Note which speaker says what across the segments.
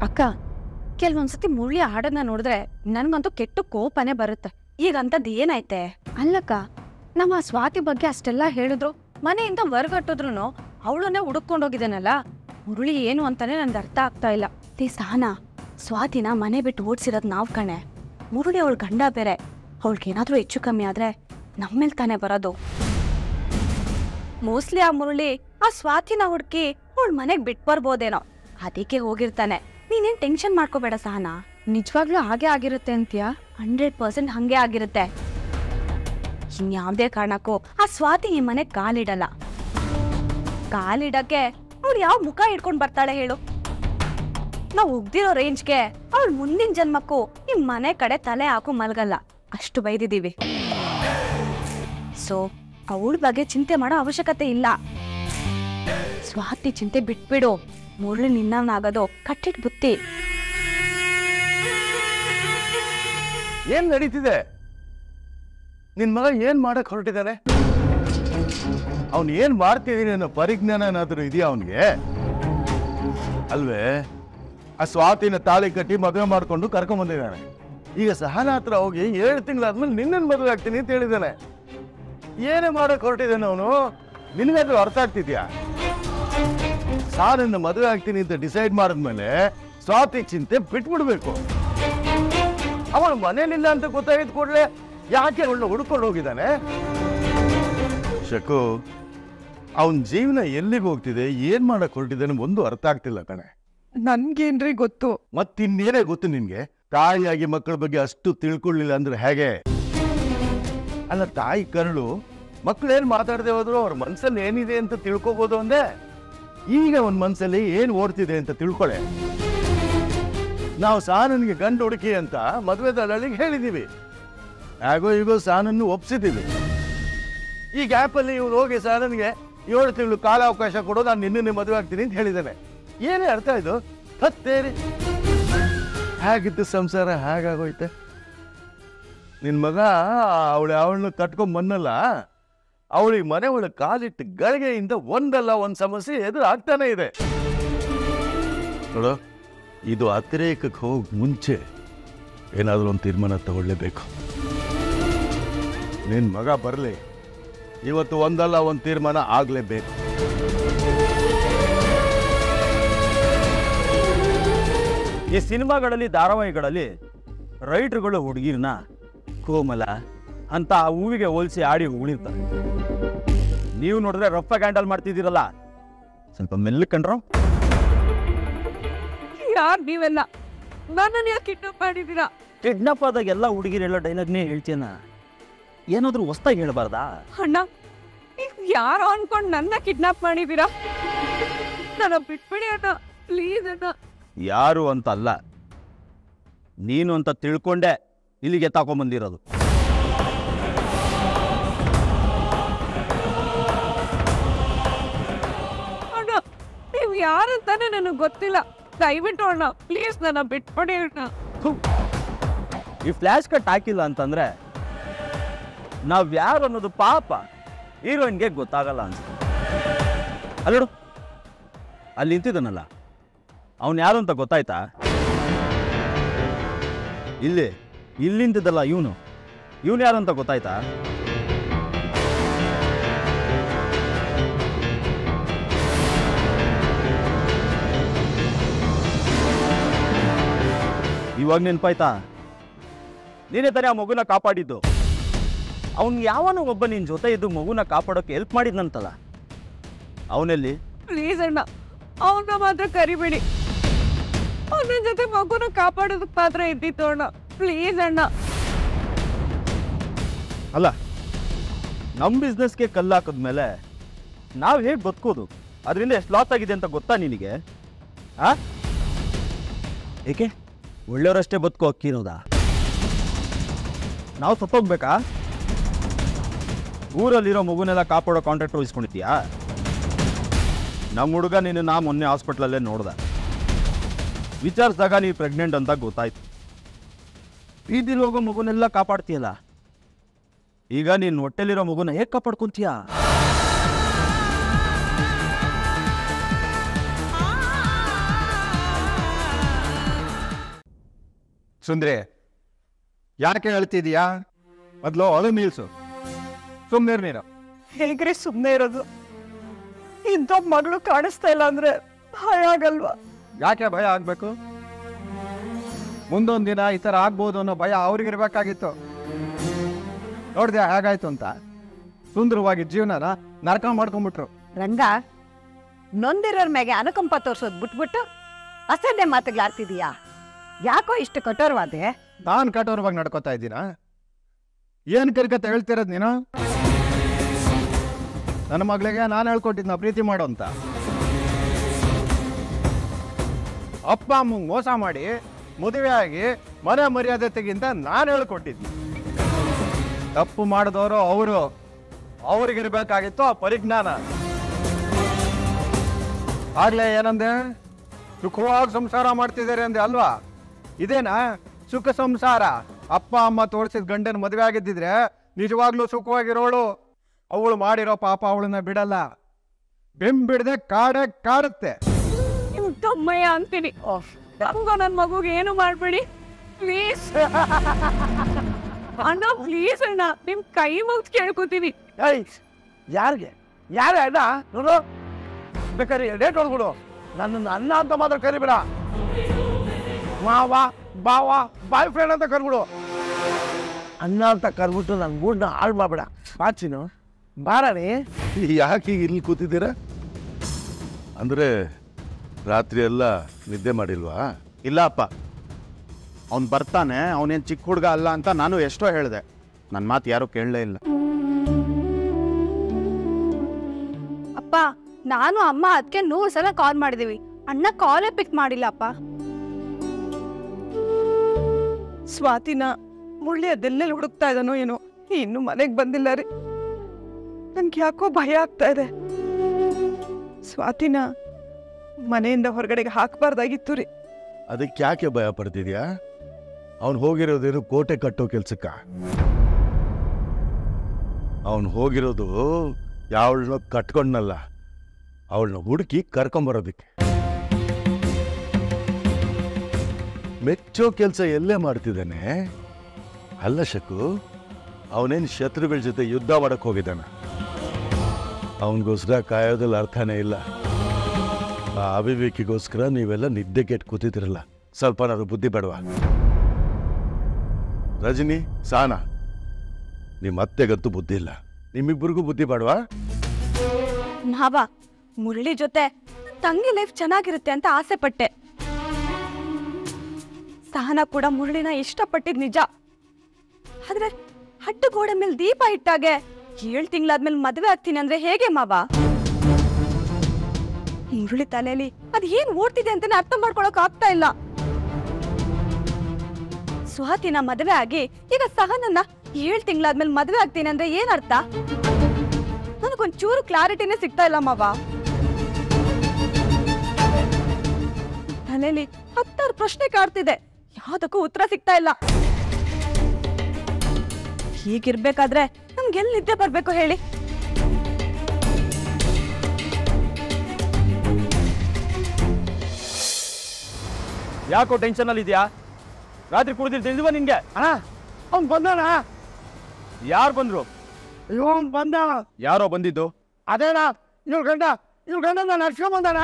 Speaker 1: ಅಕ್ಕ ಕೆಲವೊಂದ್ಸತಿ ಮುರಳಿ ಹಾಡನ್ನ ನೋಡಿದ್ರೆ ನನ್ಗಂತೂ ಕೆಟ್ಟ ಕೋಪನೇ ಬರುತ್ತೆ ಈಗ ಅಂತದ್ ಏನೈತೆ ಅಲ್ಲಕ್ಕ ನಮ್ಮ ಸ್ವಾತಿ ಬಗ್ಗೆ ಅಷ್ಟೆಲ್ಲ ಹೇಳಿದ್ರು ಮನೆಯಿಂದ ಹೊರಗಟ್ಟಿದ್ರು ಅವಳನ್ನೇ ಹುಡುಕೊಂಡೋಗಿದ್ದಾನಲ್ಲ ಮುರಳಿ ಏನು ಅಂತಾನೆ ನನ್ಗೆ ಅರ್ಥ ಆಗ್ತಾ ಇಲ್ಲ ತಿ ಸಹನಾ ಸ್ವಾತಿನ ಮನೆ ಬಿಟ್ಟು ಓಡಿಸಿರೋದು ನಾವ್ ಕಣೆ ಮುರಳಿ ಅವಳ ಗಂಡ ಬೇರೆ ಅವಳಿಗೇನಾದ್ರೂ ಹೆಚ್ಚು ಕಮ್ಮಿ ಆದ್ರೆ ನಮ್ಮೇಲ್ ತಾನೇ ಬರೋದು ಮೋಸ್ಟ್ಲಿ ಆ ಮುರಳಿ ಆ ಸ್ವಾತಿನ ಹುಡುಕಿ ಅವಳ ಮನೆಗ್ ಬಿಟ್ ಬರ್ಬೋದೇನೋ ಅದಕ್ಕೆ ಹೋಗಿರ್ತಾನೆ ನೀನೇನ್ ಟೆನ್ಷನ್ ಮಾಡ್ಕೋಬೇಡ ಸಹನಾ ನಿಜವಾಗ್ಲೂ ಹಾಗೆ ಆಗಿರುತ್ತೆ ಅಂತೀಯಾ ಹಂಡ್ರೆಡ್ ಪರ್ಸೆಂಟ್ ಹಂಗೆ ಆಗಿರುತ್ತೆ ಇನ್ಯಾವ್ದೇ ಕಾರಣಕ್ಕೂ ಆ ಸ್ವಾತಿ ಈ ಮನೆಗ್ ಕಾಲಿಡಲ್ಲ ಕಾಲಿಡಕ್ಕೆ ಅವ್ಳು ಯಾವ ಮುಖ ಇಟ್ಕೊಂಡ್ ಬರ್ತಾಳೆ ಹೇಳು ನಾವು ಉಗ್ದಿರೋ ರೇಂಜ್ಗೆ ಅವಳು ಮುಂದಿನ ಜನ್ಮಕ್ಕೂ ಈ ಮನೆ ಕಡೆ ತಲೆ ಹಾಕು ಮಲ್ಗಲ್ಲ ಅಷ್ಟು ಬೈದಿದೀವಿ ಸೊ ಅವಳ ಬಗ್ಗೆ ಚಿಂತೆ ಮಾಡೋ ಅವಶ್ಯಕತೆ ಇಲ್ಲ ಸ್ವಾತಿ ಚಿಂತೆ ಬಿಟ್ಬಿಡು ಮುರಳಿ ನಿನ್ನವನಾಗೋದು ಕಟ್ಟಿಟ್ ಬುತ್ತಿ
Speaker 2: ಏನ್ ನಡೀತಿದೆ ನಿನ್ ಮಗ ಏನ್ ಮಾಡಕ್ ಹೊರಟಿದ್ದಾನೆ ಅವನ್ ಏನ್ ಮಾಡ್ತಿದೀನಿ ಅನ್ನೋ ಪರಿಜ್ಞಾನ ಏನಾದ್ರೂ ಇದೆಯಾ ಅವನಿಗೆ ಅಲ್ವೇ ಆ ಸ್ವಾತಿನ ತಾಳಿ ಕಟ್ಟಿ ಮದುವೆ ಮಾಡ್ಕೊಂಡು ಕರ್ಕೊಂಡ್ ಬಂದಿದ್ದಾನೆ ಈಗ ಸಹನ ಹತ್ರ ಹೋಗಿ ಏಳು ತಿಂಗಳಾದ್ಮೇಲೆ ನಿನ್ನನ್ ಮದುವೆ ಆಗ್ತೀನಿ ಅಂತ ಹೇಳಿದ್ದಾನೆ ಏನೇ ಮಾಡಕ್ ಹೊರಟಿದ್ದಾನೆ ಅವನು ನಿನಗಾದ್ರೂ ಅರ್ಥ ಆಗ್ತಿದ್ಯಾ ಸಾರನ್ನ ಮದುವೆ ಆಗ್ತೀನಿ ಅಂತ ಡಿಸೈಡ್ ಮಾಡಿದ್ಮೇಲೆ ಸ್ವಾತಿ ಚಿಂತೆ ಬಿಟ್ಬಿಡ್ಬೇಕು ಅವಳು ಮನೇಲಿಲ್ಲ ಅಂತ ಗೊತ್ತಾಗಿದ್ ಕೂಡಲೇ ಯಾಕೆ ಅವಳನ್ನ ಹುಡ್ಕೊಂಡು ಹೋಗಿದ್ದಾನೆ ಶಕು ಅವನ ಜೀವನ ಎಲ್ಲಿಗೆ ಹೋಗ್ತಿದೆ ಏನ್ ಮಾಡಕ್ ಹೊರಟಿದ್ದಾನೆ ಒಂದು ಅರ್ಥ ಆಗ್ತಿಲ್ಲ ಕಣೆ
Speaker 3: ನನ್ಗೇನ್ರಿ ಗೊತ್ತು
Speaker 2: ಮತ್ತಿನ್ನೇನೇ ಗೊತ್ತು ನಿನ್ಗೆ ತಾಯಿಯಾಗಿ ಮಕ್ಕಳ ಬಗ್ಗೆ ಅಷ್ಟು ತಿಳ್ಕೊಳ್ಳಿಲ್ಲ ಅಂದ್ರೆ ಹೇಗೆ ಅಲ್ಲ ತಾಯಿ ಕರಳು ಮಕ್ಕಳೇನ್ ಮಾತಾಡದೆ ಹೋದ್ರು ಅವ್ರ ಮನ್ಸಲ್ಲಿ ಏನಿದೆ ಅಂತ ತಿಳ್ಕೊಬೋದು ಅಂದೆ ಈಗ ಅವನ ಮನ್ಸಲ್ಲಿ ಏನ್ ಓಡ್ತಿದೆ ಅಂತ ತಿಳ್ಕೊಳೆ ನಾವು ಸಾನನ್ಗೆ ಗಂಡು ಹುಡುಕಿ ಅಂತ ಮದುವೆ ದಳ್ಳಾಳಿಗೆ ಹೇಳಿದೀವಿ ಹೇಗೋ ಈಗೋ ಸಾನನ್ನು ಒಪ್ಸಿದ್ದೀವಿ ಈ ಗ್ಯಾಪಲ್ಲಿ ಇವ್ನು ಹೋಗಿ ಸಾನನ್ಗೆ ಏಳು ತಿಂಗಳು ಕಾಲಾವಕಾಶ ಕೊಡೋ ನಾನು ನಿನ್ನೆ ಮದುವೆ ಆಗ್ತೀನಿ ಅಂತ ಹೇಳಿದ್ದಾನೆ ಏನೇ ಅರ್ಥ ಇದು ಹತ್ತೇರಿ ಹೇಗಿತ್ತು ಸಂಸಾರ ಹೇಗಾಗೋಯ್ತೆ ನಿನ್ ಮಗ ಅವಳು ಅವಳನ್ನ ಕಟ್ಕೊಂಡ್ ಬಂದಲ್ಲ ಅವಳಿಗೆ ಮನೆ ಒಳಗೆ ಕಾಲಿಟ್ಟು ಗಳಿಗೆಯಿಂದ ಒಂದಲ್ಲ ಒಂದ್ ಸಮಸ್ಯೆ ಎದುರು ಆಗ್ತಾನೆ ಇದೆ ನೋಡು ಇದು ಅತಿರೇಕಕ್ಕೆ ಹೋಗಿ ಮುಂಚೆ ಏನಾದರೂ ಒಂದು ತೀರ್ಮಾನ ತಗೊಳ್ಳೇಬೇಕು ನಿನ್ ಮಗ ಬರಲಿ ಇವತ್ತು ಒಂದಲ್ಲ ಒಂದು ತೀರ್ಮಾನ ಆಗ್ಲೇಬೇಕು
Speaker 4: ಈ ಸಿನಿಮಾಗಳಲ್ಲಿ ಧಾರಾವಾಹಿಗಳಲ್ಲಿ ರೈಟ್ರುಗಳು ಹುಡುಗಿರ್ನ ಕೋಮಲ ಅಂತ ಆ ಹೂವಿಗೆ ಹೋಲಿಸಿ ಆಡಿ ಉಳಿರ್ತಾರೆ ನೀವು ನೋಡಿದ್ರೆ ರಫ್ ಹ್ಯಾಂಡಲ್ ಮಾಡ್ತಿದ್ದೀರಲ್ಲ ಸ್ವಲ್ಪ ಮೆಲ್ಲಕ್ ಕಂಡ್ರೋ
Speaker 3: ಯಾರ್ ನೀವೆಲ್ಲ ನನ್ನನ್ನು ಯಾಕೆ ಕಿಡ್ನಾಪ್ ಮಾಡಿದ್ದೀರಾ
Speaker 4: ಕಿಡ್ನಾಪ್ ಆದಾಗ ಎಲ್ಲ ಹುಡುಗಿರೆಲ್ಲ ಡೈಲಾಗ್ನೇ ಹೇಳ್ತೀನ ಏನಾದ್ರೂ ಹೊಸ್ದಾಗಿ ಹೇಳ್ಬಾರ್ದಾ
Speaker 3: ಅಣ್ಣ ನೀವು ಯಾರು ಅನ್ಕೊಂಡು ನನ್ನ ಕಿಡ್ನಾಪ್ ಮಾಡಿದ್ದೀರಾ ನನ್ನ ಬಿಟ್ಬಿಡಿ ಅಣ್ಣ ಪ್ಲೀಸ್ ಅಣ್ಣ
Speaker 4: ಯಾರು ಅಂತ ಅಲ್ಲ ನೀನು ಅಂತ ತಿಳ್ಕೊಂಡೆ ಇಲ್ಲಿಗೆ ತಗೊಂಬಂದಿರೋದು
Speaker 3: ಅಣ್ಣ ನೀವು ಯಾರಂತಾನೆ ನನಗೆ ಗೊತ್ತಿಲ್ಲ ದಯವಿಟ್ಟು ಅಣ್ಣ ಪ್ಲೀಸ್ ನನ್ನ ಬಿಟ್ಬಿಡಿ ಅಣ್ಣ
Speaker 4: ಈ ಫ್ಲ್ಯಾಶ್ ಕಟ್ ಹಾಕಿಲ್ಲ ಅಂತಂದ್ರೆ ನಾವ್ ಯಾರು ಅನ್ನೋದು ಪಾಪ ಹೀರೋಯಿನ್ಗೆ ಗೊತ್ತಾಗಲ್ಲ ಅಂತ ಅಲ್ಲೋಡು ಅಲ್ಲಿ ನಿಂತಿದ್ದಾನಲ್ಲ ಅವನು ಯಾರು ಅಂತ ಗೊತ್ತಾಯ್ತಾ ಇಲ್ಲಿ ಇಲ್ಲಿ ನಿಂತಿದ್ದಲ್ಲ ಇವನು ಇವನು ಯಾರು ಅಂತ ಗೊತ್ತಾಯ್ತಾ ಇವಾಗ ನೆನ್ಪಾಯ್ತಾ ನೀನೇ ತಾನೇ ಆ ಮಗುನ ಕಾಪಾಡಿದ್ದು ಅವ್ನು ಯಾವನೋ ಒಬ್ಬ ನಿನ್ನ ಜೊತೆ ಇದ್ದು ಮಗುನ ಕಾಪಾಡೋಕೆ ಹೆಲ್ಪ್ ಮಾಡಿದ್ನಂತಲ್ಲ ಅವನಲ್ಲಿ
Speaker 3: ಪ್ಲೀಸ್ ಅಣ್ಣ ಅವನ್ನ ಮಾತ್ರ ಕರಿಬೇಡಿ ಅವನ ಜೊತೆ ಮಗುನ ಕಾಪಾಡೋದಕ್ಕೆ ಮಾತ್ರ ಇದ್ದಿತ್ತು ಅಣ್ಣ ಪ್ಲೀಸ್ ಅಣ್ಣ
Speaker 4: ಅಲ್ಲ ನಮ್ಮ ಬಿಸ್ನೆಸ್ಗೆ ಕಲ್ಲು ಹಾಕಿದ್ಮೇಲೆ ನಾವು ಹೇಗೆ ಬದುಕೋದು ಅದರಿಂದ ಎಷ್ಟು ಲಾಸ್ ಆಗಿದೆ ಅಂತ ಗೊತ್ತಾ ನಿನಗೆ ಆ ಏಕೆ ಒಳ್ಳೆಯವರಷ್ಟೇ ಬದುಕೋ ಅಕ್ಕಿರೋದಾ ನಾವು ಸತ್ತೋಗ್ಬೇಕಾ ಊರಲ್ಲಿರೋ ಮಗುನೆಲ್ಲ ಕಾಪಾಡೋ ಕಾಂಟ್ರಾಕ್ಟ್ ವಹಿಸ್ಕೊಂಡಿದ್ಯಾ ನಮ್ಮ ಹುಡುಗ ನೀನು ನಾ ಮೊನ್ನೆ ಹಾಸ್ಪಿಟ್ಲಲ್ಲೇ ನೋಡ್ದೆ ವಿಚಾರಿಸಿದಾಗ ನೀವು ಪ್ರೆಗ್ನೆಂಟ್ ಅಂತ ಗೊತ್ತಾಯ್ತು ಬೀದಿಲಿ ಹೋಗೋ ಮಗುನೆಲ್ಲ ಕಾಪಾಡ್ತೀಯಲ್ಲ ಈಗ ನೀನು ಹೊಟ್ಟೆಲಿರೋ ಮಗುನ ಹೇಗೆ ಕಾಪಾಡ್ಕೊಂತೀಯ
Speaker 5: ಸುಂದ್ರಿ ಯಾಕೆ ಹೇಳ್ತಿದೀಯಾ ಮೊದಲು ಅಳು ನಿಲ್ಸು ಸುಮ್ಮನೆ ನೀನು
Speaker 3: ಹೇಗ್ರಿ ಸುಮ್ಮನೆ ಇರೋದು ಇಂಥ ಮಗಳು ಕಾಣಿಸ್ತಾ ಇಲ್ಲ ಅಂದ್ರೆ ಭಯ ಆಗಲ್ವಾ
Speaker 5: ಯಾಕೆ ಭಯ ಆಗ್ಬೇಕು ಮುಂದೊಂದು ದಿನ ಈ ಥರ ಆಗ್ಬೋದು ಅನ್ನೋ ಭಯ ಅವ್ರಿಗಿರ್ಬೇಕಾಗಿತ್ತು ನೋಡ್ದೆ ಹೇಗಾಯ್ತು ಅಂತ ಸುಂದರವಾಗಿ ಜೀವನನ ನರಕ ಮಾಡ್ಕೊಂಡ್ಬಿಟ್ರು
Speaker 3: ರಂಗ ನೊಂದಿರೋರ್ ಮ್ಯಾಗೆ ಅನುಕಂಪ ತೋರ್ಸೋದ್ ಬಿಟ್ಬಿಟ್ಟು ಅಸಡ್ಡೆ ಮಾತುಗಳಾಡ್ತಿದೀಯಾ ಯಾಕೋ ಇಷ್ಟು ಕಠೋರವಾದೆ
Speaker 5: ನಾನು ಕಠೋರವಾಗಿ ನಡ್ಕೋತಾ ಇದ್ದೀನ ಏನು ಕರಿಕತೆ ಹೇಳ್ತಿರೋದು ನೀನು ನನ್ನ ಮಗಳಿಗೆ ನಾನು ಹೇಳ್ಕೊಟ್ಟಿದ್ನ ಪ್ರೀತಿ ಮಾಡು ಅಂತ ಅಪ್ಪ ಅಮ್ಮಂಗೆ ಮೋಸ ಮಾಡಿ ಮದುವೆ ಆಗಿ ಮನೆ ಮರ್ಯಾದೆ ತೆಗಿಂತ ನಾನು ಹೇಳ್ಕೊಟ್ಟಿದ್ನಿ ತಪ್ಪು ಮಾಡಿದವರು ಅವರು ಅವ್ರಿಗಿರ್ಬೇಕಾಗಿತ್ತು ಆ ಪರಿಜ್ಞಾನ ಆಗ್ಲೇ ಏನಂದೆ ಸುಖವಾಗಿ ಸಂಸಾರ ಮಾಡ್ತಿದ್ದಾರೆ ಅಂದೆ ಅಲ್ವಾ ಇದೇನಾ ಸುಖ ಸಂಸಾರ ಅಪ್ಪ ಅಮ್ಮ ತೋರಿಸಿದ ಗಂಡನ ಮದುವೆ ಆಗಿದ್ದಿದ್ರೆ ನಿಜವಾಗ್ಲೂ ಸುಖವಾಗಿರೋಳು ಅವಳು ಮಾಡಿರೋ ಪಾಪ ಅವಳನ್ನ ಬಿಡಲ್ಲ ಬೆಂಬಿಡದೆ ಕಾಡೆ ಕಾಡುತ್ತೆ
Speaker 3: ನಿಮ್ ತಮ್ಮಯ್ಯ ಅಂತೀನಿ ನಂಗೋ ನನ್ ಮಗುಗೆ ಏನು ಮಾಡ್ಬೇಡಿ ಪ್ಲೀಸ್ ಅಣ್ಣ ಪ್ಲೀಸ್ ಅಣ್ಣ ನಿಮ್ ಕೈ ಮುಗ್ದು ಕೇಳ್ಕೊತೀನಿ
Speaker 6: ಏಯ್ ಯಾರಿಗೆ ಯಾರ ಅಣ್ಣ ನೋಡು ಬೇಕಾದ್ರೆ ಡೇಟ್ ಹೊಡ್ಬಿಡು ನನ್ನನ್ನು ಅಣ್ಣ ಅಂತ ಮಾತ್ರ ಕರಿಬೇಡ ಮಾವ ಬಾವ ಬಾಯ್ ಫ್ರೆಂಡ್ ಅಂತ ಕರ್ಬಿಡು ಅಣ್ಣ ಅಂತ ಕರ್ಬಿಟ್ಟು ನನ್ನ ಮೂಡ್ನ ಹಾಳು ಮಾಡ್ಬೇಡ ಬಾಚಿನು ಬಾರಣಿ
Speaker 2: ಯಾಕೆ ಈಗ ಇಲ್ಲಿ ಕೂತಿದ್ದೀರಾ ಅಂದ್ರೆ ರಾತ್ರಿ ಎಲ್ಲ ನಿದ್ದೆ ಮಾಡಿಲ್ವಾ
Speaker 4: ಇಲ್ಲ ಅಪ್ಪ ಅವ್ನು ಬರ್ತಾನೆ ಅವನೇನು ಚಿಕ್ಕ ಹುಡುಗ ಅಲ್ಲ ಅಂತ ನಾನು ಎಷ್ಟೋ ಹೇಳಿದೆ ನನ್ನ ಮಾತು ಯಾರೂ ಕೇಳಲೇ ಇಲ್ಲ
Speaker 1: ಅಪ್ಪ ನಾನು ಅಮ್ಮ ಅದಕ್ಕೆ ನೂರು ಸಲ ಕಾಲ್ ಮಾಡಿದೀವಿ ಅಣ್ಣ ಕಾಲೇ ಪಿಕ್ ಮಾಡಿಲ್ಲ ಅಪ್ಪ
Speaker 3: ಸ್ವಾತಿನ ಮುಳ್ಳಿ ಅದೆಲ್ಲೆಲ್ಲಿ ಹುಡುಕ್ತಾ ಇದ್ದಾನೋ ಏನೋ ಇನ್ನು ಮನೆಗೆ ಬಂದಿಲ್ಲ ರೀ ನನ್ಗೆ ಯಾಕೋ ಭಯ ಆಗ್ತಾ ಇದೆ ಸ್ವಾತಿನ ಮನೆಯಿಂದ ಹೊರಗಡೆಗೆ ಹಾಕಬಾರ್ದಾಗಿತ್ತು ರೀ
Speaker 2: ಅದಕ್ಕೆ ಯಾಕೆ ಭಯ ಪಡ್ತಿದ್ಯಾ ಅವನು ಹೋಗಿರೋದೇನು ಕೋಟೆ ಕಟ್ಟೋ ಕೆಲ್ಸಕ್ಕ ಅವನು ಹೋಗಿರೋದು ಯಾವಳನ್ನ ಕಟ್ಕೊಂಡ್ನಲ್ಲ ಅವಳನ್ನ ಹುಡುಕಿ ಕರ್ಕೊಂಬರೋದಕ್ಕೆ ಮೆಚ್ಚೋ ಕೆಲಸ ಎಲ್ಲೇ ಮಾಡ್ತಿದ್ದಾನೆ ಅಲ್ಲ ಶಕು ಅವನೇನು ಶತ್ರುಗಳ ಜೊತೆ ಯುದ್ಧ ಮಾಡಕ್ ಹೋಗಿದ್ದಾನ ಅವನಿಗೋಸ್ಕರ ಕಾಯೋದ್ರಲ್ಲಿ ಅರ್ಥನೇ ಇಲ್ಲ ಆ ಅವಿವೇಕಿಗೋಸ್ಕರ ನೀವೆಲ್ಲ ನಿದ್ದೆ ಕೆಟ್ಟು ಕೂತಿದ್ದೀರಲ್ಲ ಸ್ವಲ್ಪನಾದ್ರು ಬುದ್ಧಿ ಬೇಡವಾ ರಜನಿ ಸಾನಾ ನಿಮ್ಮ ಅತ್ತೆಗಂತೂ ಬುದ್ಧಿ ಇಲ್ಲ ನಿಮ್ಮಿಬ್ಬರಿಗೂ ಬುದ್ಧಿ ಬೇಡವಾ
Speaker 1: ಮಾವ ಮುರಳಿ ಜೊತೆ ತಂಗಿ ಲೈಫ್ ಚೆನ್ನಾಗಿರುತ್ತೆ ಅಂತ ಆಸೆ ಪಟ್ಟೆ ಸಹನ ಕೂಡ ಮುರಳಿನ ಇಷ್ಟಪಟ್ಟಿದ್ ನಿಜ ಆದ್ರೆ ಹಟ್ಟು ಗೋಡೆ ಮೇಲೆ ದೀಪ ಇಟ್ಟಾಗೆ ಏಳ್ ತಿಂಗಳಾದ್ಮೇಲೆ ಮದ್ವೆ ಆಗ್ತೀನಿ ಅಂದ್ರೆ ಹೇಗೆ ಮಾವ ಮುರಳಿ ತಲೆಯಲ್ಲಿ ಅದ್ ಏನ್ ಓಡ್ತಿದೆ ಅಂತಾನೆ ಅರ್ಥ ಮಾಡ್ಕೊಳಕ್ ಆಗ್ತಾ ಇಲ್ಲ ಸ್ವಾತಿನ ಮದ್ವೆ ಆಗಿ ಈಗ ಸಹನನ್ನ ಏಳ್ ತಿಂಗಳಾದ್ಮೇಲೆ ಮದ್ವೆ ಆಗ್ತೀನಿ ಅಂದ್ರೆ ಏನ್ ಅರ್ಥ ನನಗೊಂದ್ ಚೂರು ಕ್ಲಾರಿಟಿನೇ ಸಿಗ್ತಾ ಇಲ್ಲ ಮಾವ ತಲೆಯಲ್ಲಿ ಹತ್ತಾರು ಪ್ರಶ್ನೆ ಕಾಡ್ತಿದೆ ಯಾವ್ದಕ್ಕೂ ಉತ್ತರ ಸಿಗ್ತಾ ಇಲ್ಲ ಹೀಗಿರ್ಬೇಕಾದ್ರೆ ನಮ್ಗೆ ಎಲ್ಲಿ ನಿದ್ದೆ ಬರ್ಬೇಕು ಹೇಳಿ
Speaker 4: ಯಾಕೋ ಟೆನ್ಷನಲ್ಲಿ ಇದೆಯಾ ರಾತ್ರಿ ಕುಡ್ದಿಲ್ ತಿಳಿದಿವ ನಿನ್ಗೆ
Speaker 6: ಅಣ್ಣ ಅವ್ನು ಬಂದಾನ
Speaker 4: ಯಾರು ಬಂದ್ರು
Speaker 6: ಇವನ್ ಬಂದ
Speaker 4: ಯಾರೋ ಬಂದಿದ್ದು
Speaker 6: ಅದೇನ ಇವ್ರ ಗಂಡ ಇವ್ರ ಗಂಡ ನಾನು ನಡ್ಸ್ಕೊಂಡ್ ಬಂದಾನ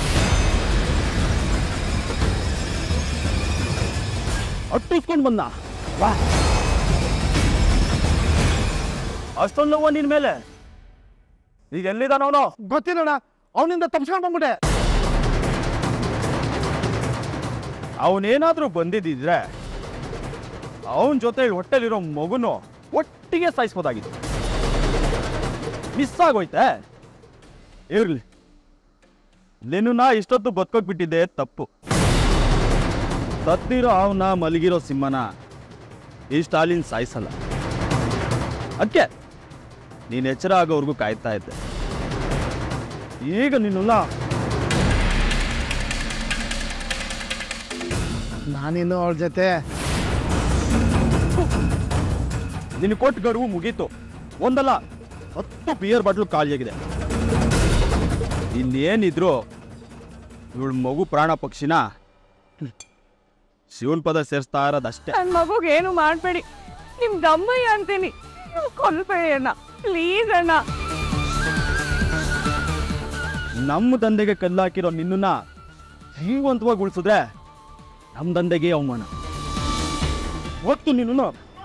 Speaker 4: ಅಟ್ಟಿಸ್ಕೊಂಡು ಬಂದ ವಾ ಅಷ್ಟೊಂದು ನೋವ ನಿನ್ ಮೇಲೆ ಈಗ ಎಲ್ಲಿದ್ದಾನ ಅವನು
Speaker 6: ಗೊತ್ತಿಲ್ಲಣ್ಣ ಅವನಿಂದ ತಪ್ಸ್ಕೊಂಡ್ ಬಂದ್ಬಿಟ್ಟೆ
Speaker 4: ಅವನೇನಾದ್ರೂ ಬಂದಿದ್ದಿದ್ರೆ ಅವನ ಜೊತೆ ಹೊಟ್ಟೆಲಿರೋ ಮಗುನು ಒಟ್ಟಿಗೆ ಸಾಯಿಸ್ಬೋದಾಗಿತ್ತು ಮಿಸ್ ಆಗೋಯ್ತೆ ಇರ್ಲಿ ನಿನ್ನ ಇಷ್ಟೊತ್ತು ಬದುಕೋಕ್ ಬಿಟ್ಟಿದ್ದೆ ತಪ್ಪು ಸತ್ತಿರೋ ಅವನ ಮಲಗಿರೋ ಸಿಂಹನ ಈ ಸ್ಟಾಲಿನ್ ಸಾಯಿಸಲ್ಲ ಅದಕ್ಕೆ ನೀನು ಎಚ್ಚರ ಆಗೋವರೆಗೂ ಕಾಯ್ತಾ ಇದ್ದೆ ಈಗ ನಿನ್ನಲ್ಲ
Speaker 6: ನಾನಿನ್ನು ಅವಳ ಜೊತೆ
Speaker 4: ನಿನ್ನ ಕೊಟ್ಟು ಗಡುವು ಮುಗೀತು ಒಂದಲ್ಲ ಹತ್ತು ಬಿಯರ್ ಬಾಟ್ಲು ಖಾಲಿಯಾಗಿದೆ ಇನ್ನೇನಿದ್ರು ಇವಳು ಮಗು ಪ್ರಾಣ ಪಕ್ಷಿನ ಶಿವನ್ ಪದ ಸೇರಿಸ್ತಾ ಇರೋದಷ್ಟೇ
Speaker 3: ನನ್ನ ಮಗುಗೆ ಏನು ಮಾಡಬೇಡಿ ನಿಮ್ ದಮ್ಮಯ್ಯ ಅಂತೀನಿ ನೀವು ಕೊಲ್ಬೇಡಿ ಅಣ್ಣ ಪ್ಲೀಸ್ ಅಣ್ಣ
Speaker 4: ನಮ್ಮ ದಂಧೆಗೆ ಕಲ್ಲಾಕಿರೋ ನಿನ್ನನ್ನ ಜೀವಂತವಾಗಿ ಉಳಿಸಿದ್ರೆ ನಮ್ಮ ದಂಧೆಗೆ ಅವಮಾನ ಒತ್ತು ನಿನ್ನನ್ನು